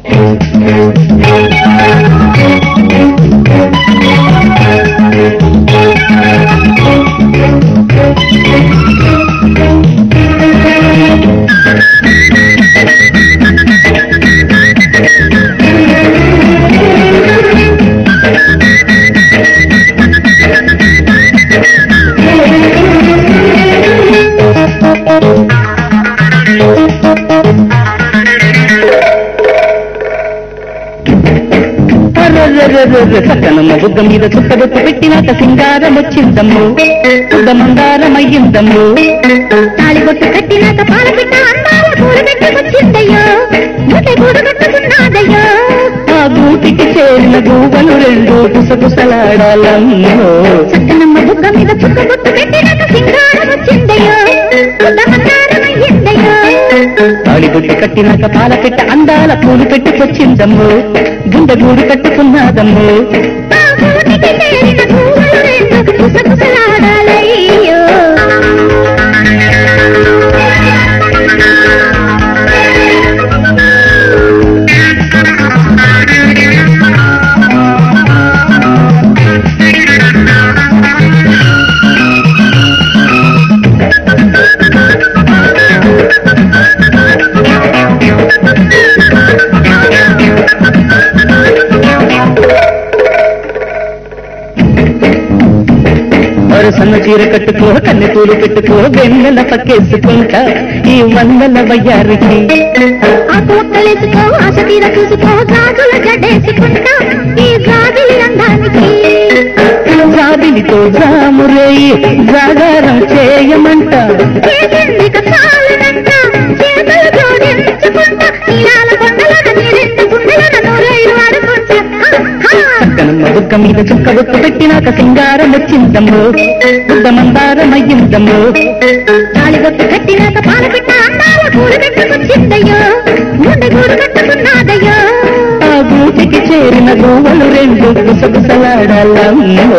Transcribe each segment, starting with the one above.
అర్రర్రర్రర్ర సకనమ్మ బుగ్గ మీద చుక్కబొట్టు పెట్టినాక సింగారం వచ్చిందమ్ము బుగ్గ మందారమయ్యిందమ్ము తాళిబొట్టు కట్టినాక పాల పిట్ట అందాల పూలు పెట్టుకొచ్చిందయ్యో ముట్టె గూడు కట్టుకున్నాదయ్యో ఆ గూటికి చేరిన గూవలు రెండు గుసగుసలాడాలమ్మో చక్కనమ్మ బుగ్గ మీద చుక్క బొట్టు పెట్టినాక సింగారం వచ్చిందయ్యో బుగ్గ మందారమయ్యిందయ్యో తాళిబొట్టు కట్టినాక పాల పెట్ట అందాల పూలు పెట్టుకొచ్చిందమ్ము గుండె గూడు కట్టుకున్నాదమ్ము ఆ గూటికి చేరిన పూలు రెండు గుసగుసలాడాలయ్యో మరు సన్న చీర కట్టుకో కన్నె పూలు పెట్టుకో వెన్నెల పక్కేసుకుంటా ఈ వందల వయ్యారికి ఆకు ఒక్కలేసుకో ఆశ తీర చూసుకో గాజుల జడేసుకుంటా ఈ గాజులి రంగానికి జాబిలితో జామురేయి జాగారం చేయమంట చేసిందిక చాలునంట చేతులు జోడించుకుంటా ఇలాల కొండలను నీ రెండు గుండెలను నూరేళ్ళు ఆడుకుంటా హా, హా. కనమ్మ బుగ్గ మీద చుక్క బొట్టు పెట్టినాక సింగారం వచ్చిందమ్ము బుగ్గ మందారమయ్యిందమ్ము తాళిబొట్టు కట్టినాక పాల పిట్ట అందాల పూలు పెట్టుకొచ్చిందయ్యో గుండె గూడు కట్టుకున్నాదయ్యో ఆ గూటికి చేరిన గోవలు రెండు గుసగుసలాడాలమ్మో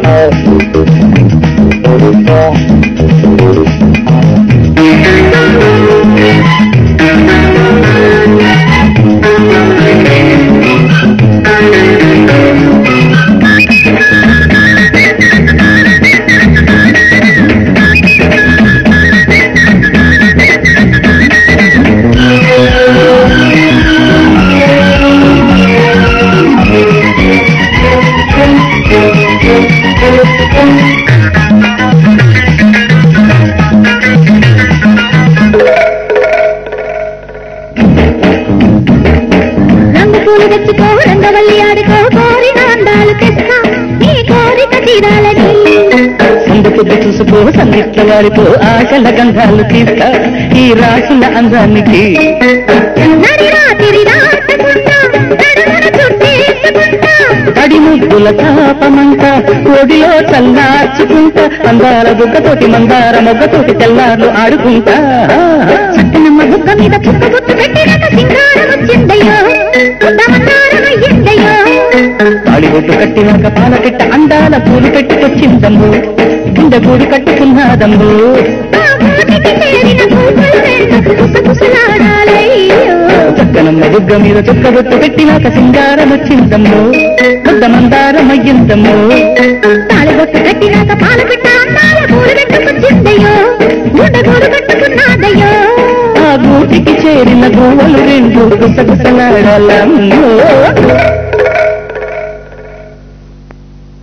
రంగు పూలు తెచ్చుకో రంగవల్లి ఆడుకో కోరిన అందాలు తెస్తా నీ కోరిక తీరాలని సందు పొద్దు చూసుకో సందిట్ల వారితో ఆశల గంధాలు తీస్తా ఈ రాసుల అందానికి నడి రాత్రి రాసుకుంటా నడుమున చుట్టేసుకుంటా తడి ముద్దుల తాపమంట కోడిలో చల్లార్చుకుంటా అందాల బుగ్గతోటి మందార మొగ్గతోటి తెల్లార్లు ఆడుకుంటా చక్కనమ్మ బుగ్గ మీద చుక్క బొట్టు పెట్టినాక సింగారం వచ్చిందయ్యో అయ్యిందయ్యో తాళి ఒట్టు కట్టినాక పాల పెట్ట అందాల పూలు పెట్టుకొచ్చిందమ్ము గుండె గూడు కట్టుకున్నాదమ్ము ఆ గూటికి చేరిన పూలు రెండు గుసగుసలాడాలయ్యో చక్కనమ్మ బుగ్గ మీద చుక్కబొట్టు పెట్టినాక సింగారం వచ్చిందమ్ము బుగ్గ మందారమయ్యిందమ్ము తాళిబొట్టు కట్టినాక పాల పిట్ట అందాల పూలు పెట్టుకొచ్చిందయ్యో గుండె గూడు కట్టుకున్నాదయ్యో ఆ గూటికి చేరిన గోవలు రెండు గుసగుసలాడాలమ్మో